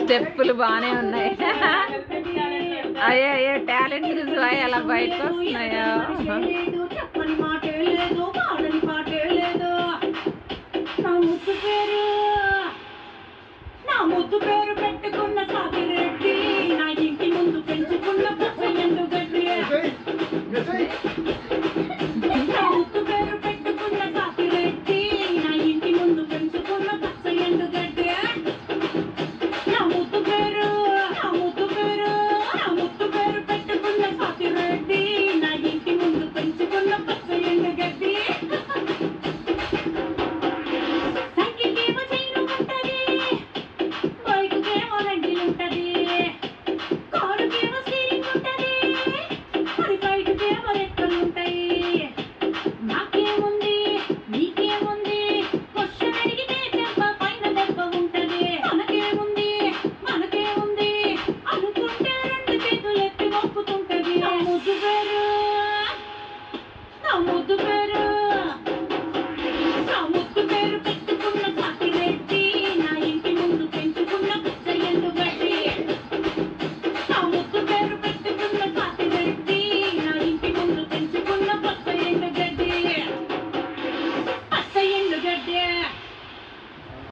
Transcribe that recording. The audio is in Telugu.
స్టెప్పులు బాగానే ఉన్నాయి అయ్యో అయ్యో టాలెంట్ చూసా ఎలా బయటకు వస్తున్నాయో లేదు చెప్పని మాటే లేదు పాడని పాటే లేదు నా ముద్దు పేరు నా ముద్దు పేరు పెట్టుకున్న సాగిరెడ్డి నా ఇంటి ముందు పెంచుకున్న పచ్చయ్యండు గడ్డి నా ముద్దు పేరు పెట్టుకున్న సాగిరెడ్డి నా ఇంటి ముందు పెంచుకున్న పచ్చయ్యండు గడ్డి నా ముద్దు పేరు నా ముద్దు పేరు నా ముద్దు పేరు పెట్టుకున్న సాగిరెడ్డి నా ఇంటి ముందు పెంచుకున్న పచ్చయ్యండు గడ్డి సైకిల్కేమో చైను ఉంటది బైకుకేమో హ్యాండిల్ ఉంటది కారుకేమో స్టీరింగ్ ఉంటది మరి బైకుకేమో రెక్కలు ఉంటాయి నాకేముంది నీకేముంది క్వశ్చన్ అడిగితే దెబ్బ పైన దెబ్బ ఉంటది మనకేముంది మనకేముంది అనుకుంటే రెండు చేతులు ఎత్తి మొక్కుతుంటది నా ముద్దు పేరు నా ముద్దు పేరు